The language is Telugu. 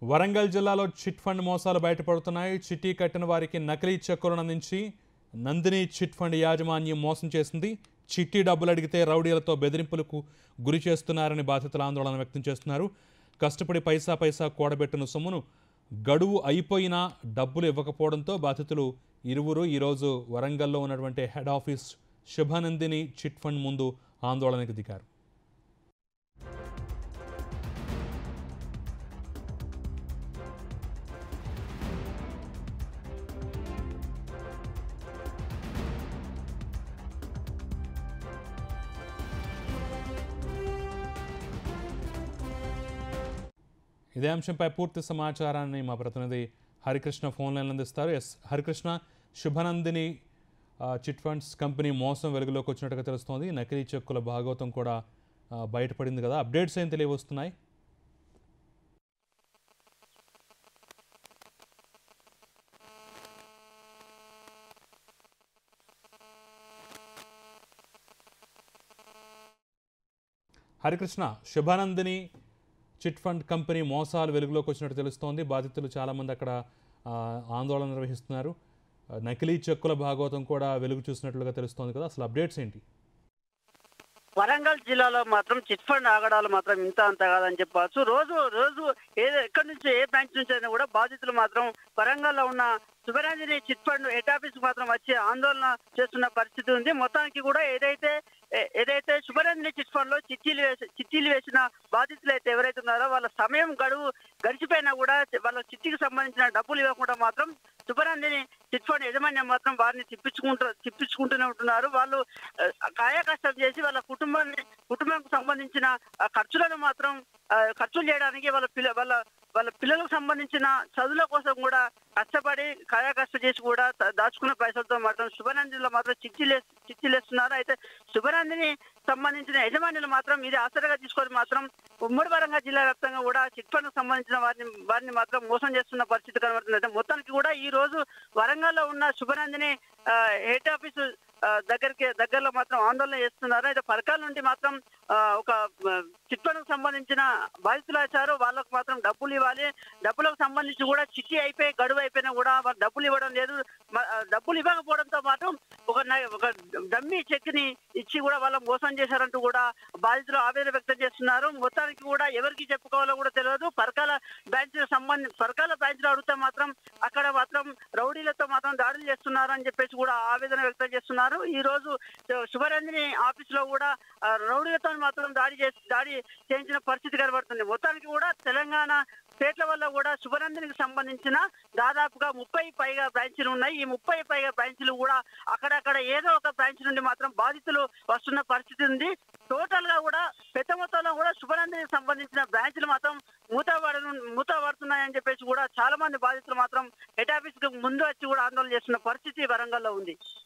వరంగల్ జిల్లాలో చిట్ ఫండ్ మోసాలు బయటపడుతున్నాయి చిట్టి కట్టిన వారికి నకిలీ చెక్కులను అందించి నందిని చిట్ ఫండ్ యాజమాన్యం మోసం చేసింది చిట్టి డబ్బులు అడిగితే రౌడీలతో బెదిరింపులకు గురి చేస్తున్నారని బాధితులు ఆందోళన వ్యక్తం చేస్తున్నారు కష్టపడి పైసా పైసా కూడబెట్టిన సొమ్మును గడువు అయిపోయినా డబ్బులు ఇవ్వకపోవడంతో బాధితులు ఇరువురు ఈరోజు వరంగల్లో ఉన్నటువంటి head office Shubhanandini chit fund ముందు ఆందోళనకు దిగారు ఇదే అంశంపై పూర్తి సమాచారాన్ని మా ప్రతినిధి హరికృష్ణ ఫోన్ లైన్ అందిస్తారు ఎస్ హరికృష్ణ శుభనందిని ఆ, చిట్ ఫండ్స్ కంపెనీ మోసం వెలుగులోకి వచ్చినట్టుగా తెలుస్తోంది నకిలీ చెక్కుల భాగవతం కూడా ఆ, బయటపడింది కదా అప్డేట్స్ ఏం తెలియవస్తున్నాయి Harikrishna Shubhanandini chit fund company మోసాలు వెలుగులోకి వచ్చినట్టు తెలుస్తోంది బాధితులు చాలామంది అక్కడ ఆ, ఆందోళన నిర్వహిస్తున్నారు ఆ, నకిలీ చెక్కుల భాగవతం కూడా వెలుగు చూసినట్లుగా తెలుస్తోంది కదా అసలు అప్డేట్స్ ఏంటి వరంగల్ జిల్లాలో మాత్రం చిట్ ఫండ్ ఆగడాలు మాత్రం ఇంత అంత కాదని చెప్పవచ్చు రోజు రోజు ఏదో ఎక్కడి నుంచి ఏ బ్యాంక్ నుంచి అయినా కూడా బాధితులు మాత్రం వరంగల్లో ఉన్న Shubharanjani chit fund head office మాత్రం వచ్చి ఆందోళన చేస్తున్న పరిస్థితి ఉంది మొత్తానికి కూడా ఏదైతే ఏ- ఏదైతే శుభరంజని చిట్ ఫండ్ లో చిట్టీలు వేసి చిట్టీలు వేసిన బాధితులు అయితే ఎవరైతే ఉన్నారో వాళ్ళ సమయం గడువు గడిచిపోయినా కూడా వాళ్ళ చిట్టికి సంబంధించిన డబ్బులు ఇవ్వకుండా మాత్రం శుభరంజని చిట్ ఫండ్ యజమాన్యం మాత్రం వారిని తిప్పించుకుంటూ తిప్పించుకుంటూనే ఉంటున్నారు వాళ్ళు ఆ, కాయ కష్టం చేసి వాళ్ళ కుటుంబాన్ని కుటుంబానికి సంబంధించిన ఆ, ఖర్చులను మాత్రం ఆ, ఖర్చులు చేయడానికి వాళ్ళ పిల్ల వాళ్ళ వాళ్ళ పిల్లలకు సంబంధించిన చదువుల కోసం కూడా కష్టపడి కాయ కష్టం చేసి కూడా దా- దాచుకున్న పైసలతో మాత్రం శుభనందిలో మాత్రం చిట్టీలు వేస్- చిట్టీలు వేస్తున్నారు అయితే శుభనందిని సంబంధించిన యజమానులు మాత్రం ఇది ఆసరగా తీసుకొని మాత్రం ఉమ్మడి వరంగల్ జిల్లా వ్యాప్తంగా కూడా చిట్ ఫండ్ సంబంధించిన వారిని వారిని మాత్రం మోసం చేస్తున్న పరిస్థితి కనబడుతుంది అయితే మొత్తానికి కూడా ఈ రోజు వరంగల్లో ఉన్న శుభనందిని ఆ, హెడ్ ఆఫీసు ఆ, దగ్గరికి దగ్గరలో మాత్రం ఆందోళన చేస్తున్నారు అయితే పరకాల నుండి మాత్రం ఆ, ఒక ఆ, చిట్ ఫండ్కు సంబంధించిన బాధితులు వచ్చారు వాళ్ళకు మాత్రం డబ్బులు ఇవ్వాలి డబ్బులకు సంబంధించి కూడా చిట్టి అయిపోయి గడువు అయిపోయినా కూడా వాళ్ళు డబ్బులు ఇవ్వడం లేదు మ- ఆ, డబ్బులు ఇవ్వకపోవడంతో పాటు ఒక న- ఒక డమ్మీ చెక్ ని ఇచ్చి కూడా వాళ్ళ మోసం చేశారంటూ కూడా బాధితులు ఆవేదన వ్యక్తం చేస్తున్నారు మొత్తానికి కూడా ఎవరికి చెప్పుకోవాలో కూడా తెలియదు పరకాల బ్రాంచ్ సంబంధి పరకాల బ్రాంచ్ లో అడిగితే మాత్రం అక్కడ మాత్రం రౌడీలతో మాత్రం దాడులు చేస్తున్నారు అని చెప్పేసి కూడా ఆవేదన వ్యక్తం చేస్తున్నారు ఈ రోజు శుభరంజని ఆఫీస్ లో కూడా ఆ, రౌడీలతో మాత్రం దాడి చేసి దాడి చేయించిన పరిస్థితి కనబడుతుంది మొత్తానికి కూడా తెలంగాణ స్టేట్ల వల్ల కూడా శుభనందినికి సంబంధించిన దాదాపుగా ముప్పై పైగా బ్రాంచీలు ఉన్నాయి ఈ ముప్పై పైగా బ్రాంచీలు కూడా అక్కడక్కడ ఏదో ఒక బ్రాంచ్ నుండి మాత్రం బాధితులు వస్తున్న పరిస్థితి ఉంది టోటల్ గా కూడా పెద్ద మొత్తంలో కూడా శుభనందినికి సంబంధించిన బ్రాంచ్లు మాత్రం మూతపడ మూతపడుతున్నాయని చెప్పేసి కూడా చాలా మంది బాధితులు మాత్రం హెడ్ ఆఫీస్ కు ముందు వచ్చి కూడా ఆందోళన చేస్తున్న పరిస్థితి వరంగల్లో ఉంది